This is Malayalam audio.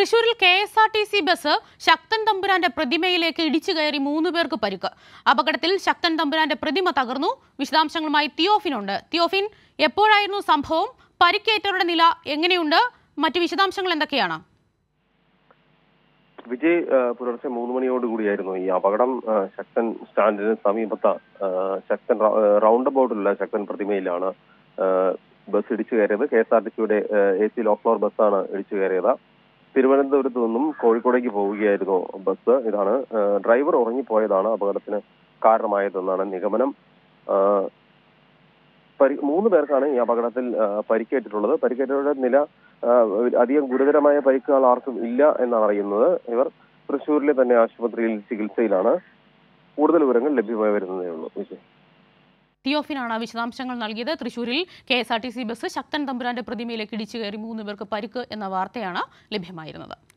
തൃശൂരിൽ K S R T C bus Sakthan തമ്പുരാന്റെ പ്രതിമയിലേക്ക് ഇടിച്ചു കയറി മൂന്ന് പേർക്ക് പരിക്ക് അപകടത്തിൽ ശക്തൻ തമ്പുരാന്റെ പ്രതിമ തകർന്നു വിശദാംശങ്ങളുമായി തിയോഫിനുണ്ട് തിയോഫിൻ എപ്പോഴായിരുന്നു സംഭവം പരിക്കേറ്റവരുടെ നില എങ്ങനെയുണ്ട് മറ്റു വിശദാംശങ്ങൾ എന്തൊക്കെയാണ് വിജയ് ആ, പുലർച്ചെ മൂന്ന് മണിയോടുകൂടിയായിരുന്നു ഈ അപകടം ആ, ശക്തൻ സ്റ്റാൻഡിന് സമീപത്ത ആ, ശക്തൻ റ- ആ, റൗണ്ട് അബൌട്ടിലുള്ള ശക്തൻ പ്രതിമയിലാണ് ആ, ബസ് ഇടിച്ചു കയറിയത് കെ എസ് ആർ ടി സിയുടെ എ സി ലോ ഫ്ലോർ ബസ്സാണ് ഇടിച്ചു കയറിയത് തിരുവനന്തപുരത്ത് നിന്നും കോഴിക്കോടേക്ക് പോവുകയായിരുന്നു ബസ് ഇതാണ് ആ, ഡ്രൈവർ ഉറങ്ങിപ്പോയതാണ് അപകടത്തിന് കാരണമായതെന്നാണ് നിഗമനം ആ, പരി- മൂന്ന് പേർക്കാണ് ഈ അപകടത്തിൽ ആ, പരിക്കേറ്റിട്ടുള്ളത് പരിക്കേറ്റവരുടെ നില ആ, അധികം ഗുരുതരമായ പരിക്കുകൾ ആർക്കും ഇല്ല എന്നാണ് അറിയുന്നത് ഇവർ തൃശ്ശൂരിലെ തന്നെ ആശുപത്രിയിൽ ചികിത്സയിലാണ് കൂടുതൽ വിവരങ്ങൾ ലഭ്യമായി വരുന്നതേ ഉള്ളൂ വിജയ് തിയോഫിനാണ് വിശദാംശങ്ങൾ നൽകിയത് തൃശൂരിൽ K S R T C bus Sakthan തമ്പുരാന്റെ പ്രതിമയിലേക്ക് ഇടിച്ചു കയറി മൂന്ന് പേർക്ക് പരിക്ക് എന്ന വാർത്തയാണ് ലഭ്യമായിരുന്നത്